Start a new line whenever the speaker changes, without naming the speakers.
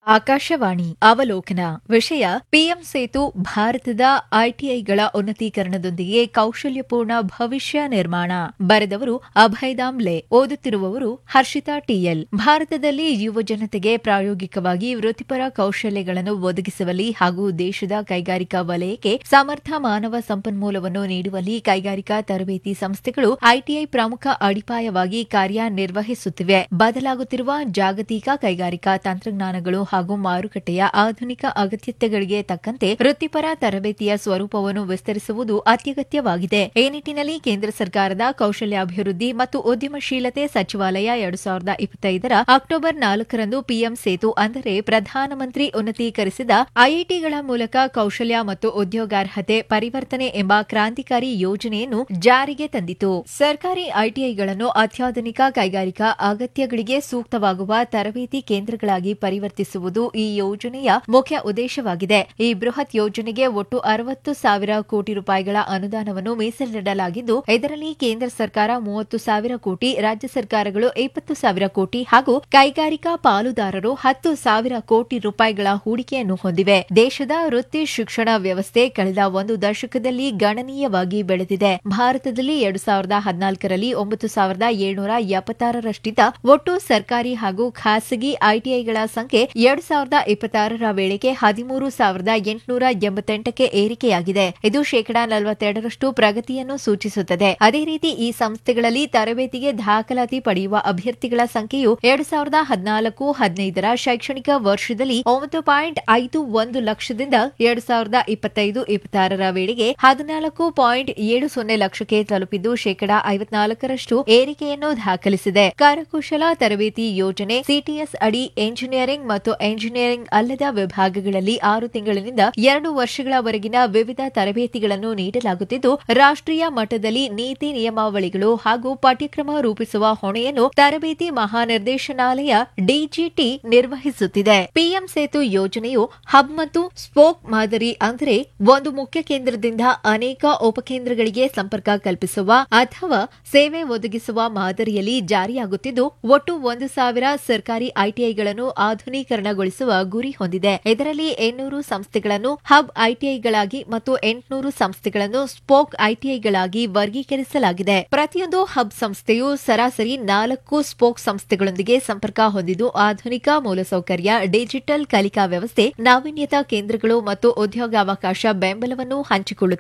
ಆಕಾಶವಾಣಿ ಅವಲೋಕನ ವಿಷಯ ಪಿಎಂ ಸೇತು ಭಾರತದ ಐಟಿಐಗಳ ಉನ್ನತೀಕರಣದೊಂದಿಗೆ ಕೌಶಲ್ಯಪೂರ್ಣ ಭವಿಷ್ಯ ನಿರ್ಮಾಣ ಬರೆದವರು ಅಭಯ್ ದಾಮ್ಲೆ ಓದುತ್ತಿರುವವರು ಹರ್ಷಿತಾ ಟಿಎಲ್ ಭಾರತದಲ್ಲಿ ಯುವ ಜನತೆಗೆ ಪ್ರಾಯೋಗಿಕವಾಗಿ ವೃತ್ತಿಪರ ಕೌಶಲ್ಯಗಳನ್ನು ಒದಗಿಸುವಲ್ಲಿ ಹಾಗೂ ದೇಶದ ಕೈಗಾರಿಕಾ ವಲಯಕ್ಕೆ ಸಮರ್ಥ ಮಾನವ ಸಂಪನ್ಮೂಲವನ್ನು ನೀಡುವಲ್ಲಿ ಕೈಗಾರಿಕಾ ತರಬೇತಿ ಸಂಸ್ಥೆಗಳು ಐಟಿಐ ಪ್ರಮುಖ ಅಡಿಪಾಯವಾಗಿ ಕಾರ್ಯನಿರ್ವಹಿಸುತ್ತಿವೆ ಬದಲಾಗುತ್ತಿರುವ ಜಾಗತಿಕ ಕೈಗಾರಿಕಾ ತಂತ್ರಜ್ಞಾನಗಳು ಹಾಗೂ ಮಾರುಕಟ್ಟೆಯ ಆಧುನಿಕ ಅಗತ್ಯತೆಗಳಿಗೆ ತಕ್ಕಂತೆ ವೃತ್ತಿಪರ ತರಬೇತಿಯ ಸ್ವರೂಪವನ್ನು ವಿಸ್ತರಿಸುವುದು ಅತ್ಯಗತ್ಯವಾಗಿದೆ ಈ ನಿಟ್ಟಿನಲ್ಲಿ ಕೇಂದ್ರ ಸರ್ಕಾರದ ಕೌಶಲ್ಯಾಭಿವೃದ್ಧಿ ಮತ್ತು ಉದ್ಯಮಶೀಲತೆ ಸಚಿವಾಲಯ ಎರಡು ಸಾವಿರದ ಇಪ್ಪತ್ತೈದರ ಅಕ್ಟೋಬರ್ ನಾಲ್ಕರಂದು ಪಿಎಂ ಸೇತು ಅಂದರೆ ಪ್ರಧಾನಮಂತ್ರಿ ಉನ್ನತೀಕರಿಸಿದ ಐಐಟಿಗಳ ಮೂಲಕ ಕೌಶಲ್ಯ ಮತ್ತು ಉದ್ಯೋಗಾರ್ಹತೆ ಪರಿವರ್ತನೆ ಎಂಬ ಕ್ರಾಂತಿಕಾರಿ ಯೋಜನೆಯನ್ನು ಜಾರಿಗೆ ತಂದಿತು ಸರ್ಕಾರಿ ಐಟಿಐಗಳನ್ನು ಅತ್ಯಾಧುನಿಕ ಕೈಗಾರಿಕಾ ಅಗತ್ಯಗಳಿಗೆ ಸೂಕ್ತವಾಗುವ ತರಬೇತಿ ಕೇಂದ್ರಗಳಾಗಿ ಪರಿವರ್ತಿಸುವುದು ಈ ಯೋಜನೆಯ ಮುಖ್ಯ ಉದ್ದೇಶವಾಗಿದೆ ಈ ಬೃಹತ್ ಯೋಜನೆಗೆ ಒಟ್ಟು ಅರವತ್ತು ಸಾವಿರ ಕೋಟಿ ರೂಪಾಯಿಗಳ ಅನುದಾನವನ್ನು ಮೀಸಲಿಡಲಾಗಿದ್ದು ಇದರಲ್ಲಿ ಕೇಂದ್ರ ಸರ್ಕಾರ ಮೂವತ್ತು ಸಾವಿರ ಕೋಟಿ ರಾಜ್ಯ ಸರ್ಕಾರಗಳು ಇಪ್ಪತ್ತು ಸಾವಿರ ಕೋಟಿ ಹಾಗೂ ಕೈಗಾರಿಕಾ ಪಾಲುದಾರರು ಹತ್ತು ಸಾವಿರ ಕೋಟಿ ರೂಪಾಯಿಗಳ ಹೂಡಿಕೆಯನ್ನು ಹೊಂದಿವೆ ದೇಶದ ವೃತ್ತಿ ಶಿಕ್ಷಣ ವ್ಯವಸ್ಥೆ ಕಳೆದ ಒಂದು ದಶಕದಲ್ಲಿ ಗಣನೀಯವಾಗಿ ಬೆಳೆದಿದೆ ಭಾರತದಲ್ಲಿ ಎರಡು ಸಾವಿರದ ಹದಿನಾಲ್ಕರಲ್ಲಿ ಒಂಬತ್ತು ಸಾವಿರದ ಏಳ್ನೂರ ಎಪ್ಪತ್ತಾರರಷ್ಟಿದ್ದ ಒಟ್ಟು ಸರ್ಕಾರಿ ಹಾಗೂ ಖಾಸಗಿ ಐಟಿಐಗಳ ಸಂಖ್ಯೆ ಎರಡು ಸಾವಿರದ ಇಪ್ಪತ್ತಾರರ ವೇಳೆಗೆ ಹದಿಮೂರು ಸಾವಿರದ ಎಂಟುನೂರ ಎಂಬತ್ತೆಂಟಕ್ಕೆ ಏರಿಕೆಯಾಗಿದೆ ಇದು ಶೇಕಡಾ ನಲವತ್ತೆರಡರಷ್ಟು ಪ್ರಗತಿಯನ್ನು ಸೂಚಿಸುತ್ತದೆ ಅದೇ ರೀತಿ ಈ ಸಂಸ್ಥೆಗಳಲ್ಲಿ ತರಬೇತಿಗೆ ದಾಖಲಾತಿ ಪಡೆಯುವ ಅಭ್ಯರ್ಥಿಗಳ ಸಂಖ್ಯೆಯು ಎರಡು ಸಾವಿರದ ಹದಿನಾಲ್ಕು ಹದಿನೈದರ ಶೈಕ್ಷಣಿಕ ವರ್ಷದಲ್ಲಿ ಒಂಬತ್ತು ಪಾಯಿಂಟ್ ಐದು ಒಂದು ಲಕ್ಷದಿಂದ ಎರಡು ಸಾವಿರದ ಇಪ್ಪತ್ತೈದು ಇಪ್ಪತ್ತಾರರ ವೇಳೆಗೆ ಹದಿನಾಲ್ಕು ಪಾಯಿಂಟ್ ಏಳು ಸೊನ್ನೆ ಲಕ್ಷಕ್ಕೆ ತಲುಪಿದ್ದು ಶೇಕಡಾ ಐವತ್ನಾಲ್ಕರಷ್ಟು ಏರಿಕೆಯನ್ನು ದಾಖಲಿಸಿದೆ ಕರಕುಶಲ ತರಬೇತಿ ಯೋಜನೆ ಸಿಟಿಎಸ್ ಅಡಿ ಎಂಜಿನಿಯರಿಂಗ್ ಮತ್ತು ಎಂಜಿನಿಯರಿಂಗ್ ಅಲ್ಲದ ವಿಭಾಗಗಳಲ್ಲಿ ಆರು ತಿಂಗಳಿನಿಂದ ಎರಡು ವರ್ಷಗಳವರೆಗಿನ ವಿವಿಧ ತರಬೇತಿಗಳನ್ನು ನೀಡಲಾಗುತ್ತಿದ್ದು ರಾಷ್ಟ್ರೀಯ ಮಟ್ಟದಲ್ಲಿ ನೀತಿ ನಿಯಮಾವಳಿಗಳು ಹಾಗೂ ಪಠ್ಯಕ್ರಮ ರೂಪಿಸುವ ಹೊಣೆಯನ್ನು ತರಬೇತಿ ಮಹಾನಿರ್ದೇಶನಾಲಯ ಡಿಜಿಟಿ ನಿರ್ವಹಿಸುತ್ತಿದೆ ಪಿಎಂ ಸೇತು ಯೋಜನೆಯು ಹಬ್ ಮತ್ತು ಸ್ಪೋಕ್ ಮಾದರಿ ಅಂದರೆ ಒಂದು ಮುಖ್ಯ ಕೇಂದ್ರದಿಂದ ಅನೇಕ ಉಪಕೇಂದ್ರಗಳಿಗೆ ಸಂಪರ್ಕ ಕಲ್ಪಿಸುವ ಅಥವಾ ಸೇವೆ ಒದಗಿಸುವ ಮಾದರಿಯಲ್ಲಿ ಜಾರಿಯಾಗುತ್ತಿದ್ದು ಒಟ್ಟು ಒಂದು ಸಾವಿರ ಸರ್ಕಾರಿ ಐಟಿಐಗಳನ್ನು ಆಧುನೀಕರಣಗೊಳಿಸುವ ಗುರಿ ಹೊಂದಿದೆ ಇದರಲ್ಲಿ ಎನ್ನೂರು ಸಂಸ್ಥೆಗಳನ್ನು ಹಬ್ ಐಟಿಐಗಳಾಗಿ ಮತ್ತು ಎಂಟುನೂರು ಸಂಸ್ಥೆಗಳನ್ನು ಸ್ಪೋಕ್ ಐಟಿಐಗಳಾಗಿ ವರ್ಗೀಕರಿಸಲಾಗಿದೆ ಪ್ರತಿಯೊಂದು ಹಬ್ ಸಂಸ್ಥೆಯು ಸರಾಸರಿ ನಾಲ್ಕು ಸ್ಪೋಕ್ ಸಂಸ್ಥೆಗಳೊಂದಿಗೆ ಸಂಪರ್ಕ ಹೊಂದಿದ್ದು ಆಧುನಿಕ ಮೂಲಸೌಕರ್ಯ ಡಿಜಿಟಲ್ ಕಲಿಕಾ ವ್ಯವಸ್ಥೆ ನಾವೀನ್ಯತಾ ಕೇಂದ್ರಗಳು ಮತ್ತು ಉದ್ಯೋಗಾವಕಾಶ ಬೆಂಬಲವನ್ನು ಹಂಚಿಕೊಳ್ಳುತ್ತದೆ